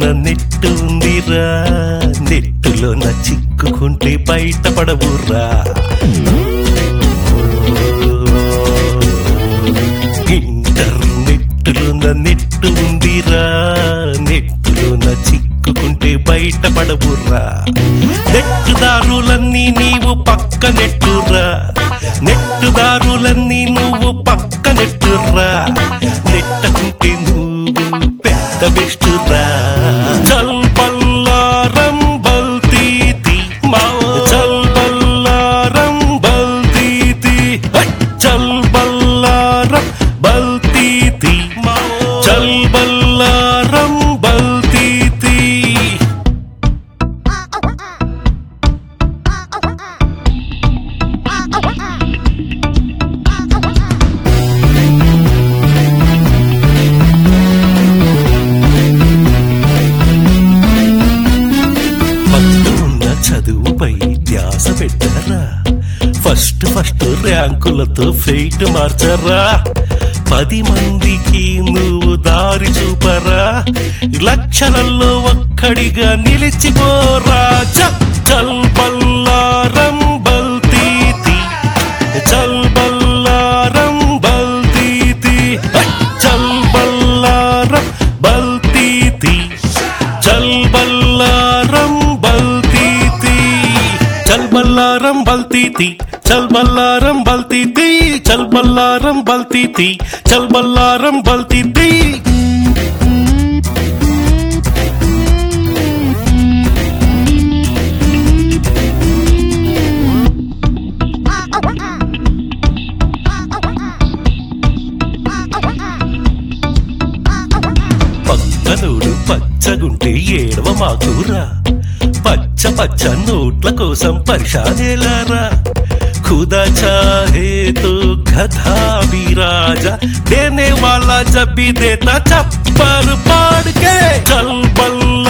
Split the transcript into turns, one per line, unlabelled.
Net ఉందిరా నెట్టులోన చిక్కుకుంటే బయటపడవురా ఇంటర్నెట్టులోన net ఉందిరా నెట్టులోన చిక్కుకుంటే బయటపడవురా నెట్టుదారులన్నీ నీవు పక్క నెట్టురా నెట్టుదారులన్నీ నువ్వు పక్క నెట్టురా నెట్టకుంటే నువ్వు పెద్ద బెస్టురా చల్ బల్లారం బల్తీతి మా చల్ బల్లారం బల్తీతి హై! చల్ బల్లారం బల్తీతి మా చల్ బల్లారం బల్తీతి ఫస్ట్ ఉన్న చదువుపై ధ్యాస పెట్టరా ఫస్ట్ ఫస్ట్ ర్యాంకులతో ఫెయిట్ మార్చరా పది మందికి నువ్వు దారి చూపరా లక్షలలో ఒక్కడిగా నిలిచిపోరా చ- చల్ బల్లారం బల్తీతి చల్ బల్లారం బల్తీతి హై! చల్ బల్లారం బల్తీతి చల్ బల్లారం బల్తీతి చల్ బల్లారం బల్తీతి చల్ బల్లారం బల్తీతి చల్ బల్లారం బల్తీతి చల్ బల్లారం బల్తీతి పక్కనోడు పచ్చగుంటే ఏడవ మాకురా పచ్చ పచ్చ నోట్ల కోసం పరిశానేలారా खुदा चाहे तो गधा भी राजा देने वाला जब भी देता चप्पल पाड़ के चल बल्ला